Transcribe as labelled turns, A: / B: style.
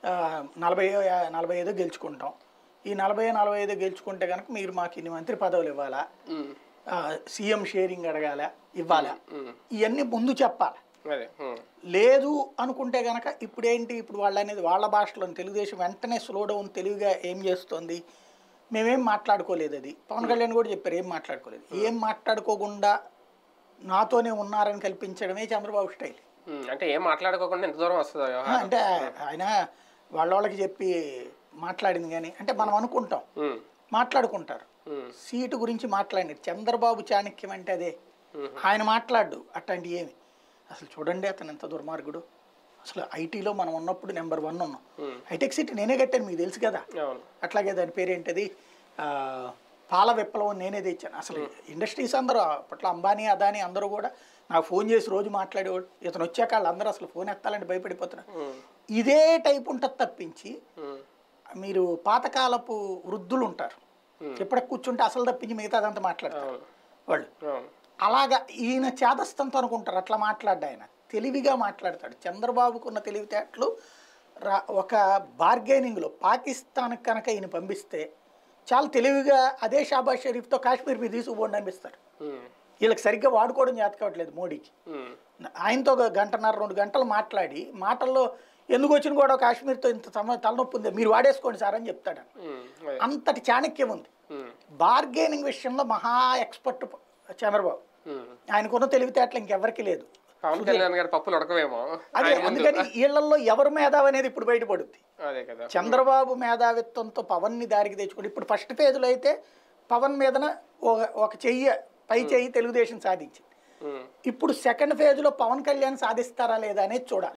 A: ఆ, నలభై నలభై ఐదు గెలుచుకుంటాం ఈ నలభై నలభై ఐదు గెలుచుకుంటే కనుక మీరు మాకు ఇన్ని మంత్రి పదవులు ఇవ్వాలా
B: ఉమ్,
A: ఆ, సీఎం షేరింగ్ అడగాల ఇవ్వాలా
B: ఉమ్,
A: ఇవన్నీ ముందు చెప్పాలి
B: అదే ఉమ్,
A: లేదు అనుకుంటే గనక ఇప్పుడేంటి ఇప్పుడు వాళ్ళు అనేది వాళ్ళ భాషలో తెలుగుదేశం వెంటనే స్లో డౌన్ తెలివిగా ఏం చేస్తుంది మేమేం మాట్లాడుకోలేదు అది పవన్ కళ్యాణ్ కూడా చెప్పారు ఏం మాట్లాడుకోలేదు ఏం మాట్లాడుకోకుండా నాతోనే ఉన్నారని కల్పించడమే చంద్రబాబు స్టైల్
B: ఉమ్, అంటే ఏం మాట్లాడుకోకుండా ఎంత దూరం వస్తుంది
A: ఆ,
B: వ్యవహారం
A: అంటే ఆయన వాళ్ళ వాళ్ళకి చెప్పి మాట్లాడింది కానీ అంటే మనం అనుకుంటాం
B: ఉమ్,
A: మాట్లాడుకుంటారు
B: ఉమ్,
A: సీటు గురించి మాట్లాడినారు చంద్రబాబు చాణక్యం అంటే అదే ఆయన మాట్లాడు అట్లాంటి ఏమి అసలు చూడండి అతను ఎంత దుర్మార్గుడు అసలు ఐటీలో మనం ఉన్నప్పుడు నెంబర్ వన్ ఉన్నాం
B: ఉమ్,
A: హైటెక్ సిటీ నేనే కట్టాను మీకు తెలుసు కదా
B: అవును
A: అట్లాగే దాని పేరేంటది ఆ, పాల విప్లవం నేనే తెచ్చాను అసలు ఇండస్ట్రీస్ అందరూ అప్పట్లో అంబానీ అదానీ అందరూ కూడా నాకు ఫోన్ చేసి రోజు మాట్లాడేవాడు ఇతను వచ్చాక వాళ్ళందరూ అసలు ఫోన్ ఎత్తాలంటే భయపడిపోతున్నారు
B: ఉమ్,
A: ఇదే టైప్ ఉంటుంది తప్పించి
B: ఉమ్,
A: మీరు పాతకాలపు వృద్ధులు ఉంటారు
B: Hmm.
A: ఎప్పటికి కూర్చుంటే అసలు తప్పించి మిగతాదంతా మాట్లాడతారు
B: అవును
A: వాళ్ళు
B: అవును
A: అలాగా ఈయన చేదస్తంతో అనుకుంటారు అట్లా మాట్లాడ్డా ఆయన తెలివిగా మాట్లాడతాడు చంద్రబాబుకు ఉన్న తెలివితేటలు రా ఒక బార్గెనింగ్లో పాకిస్తాన్కి కనుక ఈయన పంపిస్తే చాలా తెలివిగా అదే షాబాజ్ షరీఫ్తో కాశ్మీర్ మీద తీసుకుపోండి అనిపిస్తారు
B: ఉమ్,
A: వీళ్ళకి సరిగ్గా వాడుకోవడం చేత కావట్లేదు మోడీకి
B: ఉమ్,
A: ఆయనతో ఒక గంటన్నర రెండు గంటలు మాట్లాడి మాటల్లో ఎందుకు వచ్చిన కూడా కాశ్మీర్తో ఇంత తమ తలనొప్పి ఉంది మీరు వాడేసుకోండి సార్ అని చెప్తాడు
B: ఉమ్, అదే
A: అంతటి చాణక్యం ఉంది
B: ఉమ్,
A: బార్గెనింగ్ విషయంలో మహా ఎక్స్పర్ట్ చంద్రబాబు
B: ఉమ్.
A: ఆయనకున్న తెలివితేటలు ఇంకెవరికి లేదు
B: పవన్ కళ్యాణ్ గారి పప్పులు ఉడకవేమో
A: అదే
B: ఆయన ముందు
A: అందుకని వీళ్ళల్లో ఎవరు మేధావి అనేది ఇప్పుడు బయటపడుద్ది
B: అదే కదా
A: చంద్రబాబు మేధావిత్వంతో పవన్ని దారికి తెచ్చుకుంటే ఇప్పుడు ఫస్ట్ ఫేజ్లో అయితే పవన్ మీదన ఒక ఒక చెయ్యి పై చెయ్యి తెలుగుదేశం సాధించింది
B: ఉమ్.
A: ఇప్పుడు సెకండ్ ఫేజ్లో పవన్ కళ్యాణ్ సాధిస్తారా లేదా అనేది చూడాలి